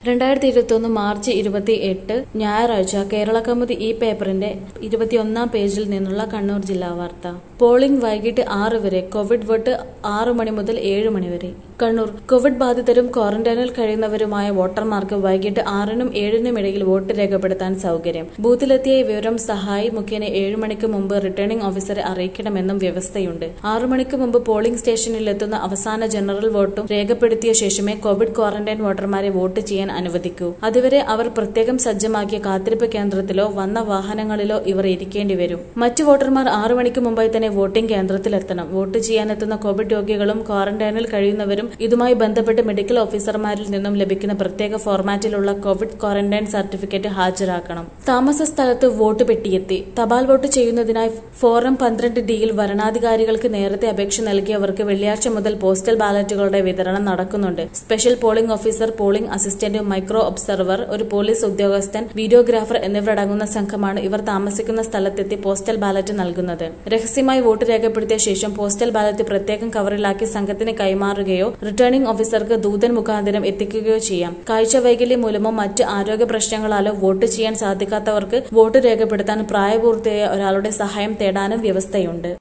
രണ്ടായിരത്തി ഇരുപത്തിയൊന്ന് മാർച്ച് ഇരുപത്തി എട്ട് ഞായറാഴ്ച കേരള കൗമുദി ഈ പേപ്പറിന്റെ ഇരുപത്തിയൊന്നാം പേജിൽ നിന്നുള്ള കണ്ണൂർ ജില്ലാ വാർത്ത പോളിംഗ് വൈകിട്ട് ആറ് വരെ കോവിഡ് വോട്ട് ആറു മണി മുതൽ ഏഴ് മണി വരെ കണ്ണൂർ കോവിഡ് ബാധിതരും ക്വാറന്റൈനിൽ കഴിയുന്നവരുമായ വോട്ടർമാർക്ക് വൈകിട്ട് ആറിനും ഏഴിനും ഇടയിൽ വോട്ട് രേഖപ്പെടുത്താൻ സൗകര്യം ബൂത്തിലെത്തിയ വിവരം സഹായി മുഖേന ഏഴ് മണിക്ക് മുമ്പ് റിട്ടേണിംഗ് ഓഫീസറെ അറിയിക്കണമെന്നും വ്യവസ്ഥയുണ്ട് ആറു മണിക്ക് മുമ്പ് പോളിംഗ് സ്റ്റേഷനിലെത്തുന്ന അവസാന ജനറൽ വോട്ടും രേഖപ്പെടുത്തിയ ശേഷമേ കോവിഡ് ക്വാറന്റൈൻ വോട്ടർമാരെ വോട്ട് ചെയ്യാൻ അനുവദിക്കൂ അതുവരെ അവർ പ്രത്യേകം സജ്ജമാക്കിയ കാത്തിരിപ്പ് കേന്ദ്രത്തിലോ വന്ന വാഹനങ്ങളിലോ ഇവർ ഇരിക്കേണ്ടി വരും മറ്റു വോട്ടർമാർ ആറു മണിക്ക് മുമ്പായി തന്നെ വോട്ടിംഗ് കേന്ദ്രത്തിലെത്തണം വോട്ട് ചെയ്യാനെത്തുന്ന കോവിഡ് രോഗികളും ക്വാറന്റൈനിൽ കഴിയുന്നവരും ഇതുമായി ബന്ധപ്പെട്ട് മെഡിക്കൽ ഓഫീസർമാരിൽ നിന്നും ലഭിക്കുന്ന പ്രത്യേക ഫോർമാറ്റിലുള്ള കോവിഡ് ക്വാറന്റൈൻ സർട്ടിഫിക്കറ്റ് ഹാജരാക്കണം താമസ സ്ഥലത്ത് വോട്ട് പെട്ടിയെത്തി തപാൽ വോട്ട് ചെയ്യുന്നതിനായി ഫോറം പന്ത്രണ്ട് ഡിയിൽ വരണാധികാരികൾക്ക് നേരത്തെ അപേക്ഷ നൽകിയവർക്ക് വെള്ളിയാഴ്ച മുതൽ പോസ്റ്റൽ ബാലറ്റുകളുടെ വിതരണം നടക്കുന്നുണ്ട് special polling officer polling assistant micro observer ഒരു പോലീസ് ഉദ്യോഗസ്ഥൻ വീഡിയോഗ്രാഫർ എന്നിവരടങ്ങുന്ന സംഘമാണ് ഇവർ താമസിക്കുന്ന സ്ഥലത്തെത്തി പോസ്റ്റൽ ബാലറ്റ് നൽകുന്നത് രഹസ്യമായി വോട്ട് രേഖപ്പെടുത്തിയ ശേഷം പോസ്റ്റൽ ബാലറ്റ് പ്രത്യേകം കവറിലാക്കി സംഘത്തിന് കൈമാറുകയോ റിട്ടേണിംഗ് ഓഫീസർക്ക് ദൂതൻ മുഖാന്തരം എത്തിക്കുകയോ ചെയ്യാം കാഴ്ച വൈകല്യം മൂലമോ മറ്റ് ആരോഗ്യ പ്രശ്നങ്ങളാലോ വോട്ട് ചെയ്യാൻ സാധിക്കാത്തവർക്ക് വോട്ട് രേഖപ്പെടുത്താൻ പ്രായപൂർത്തിയായ ഒരാളുടെ സഹായം തേടാനും വ്യവസ്ഥയുണ്ട്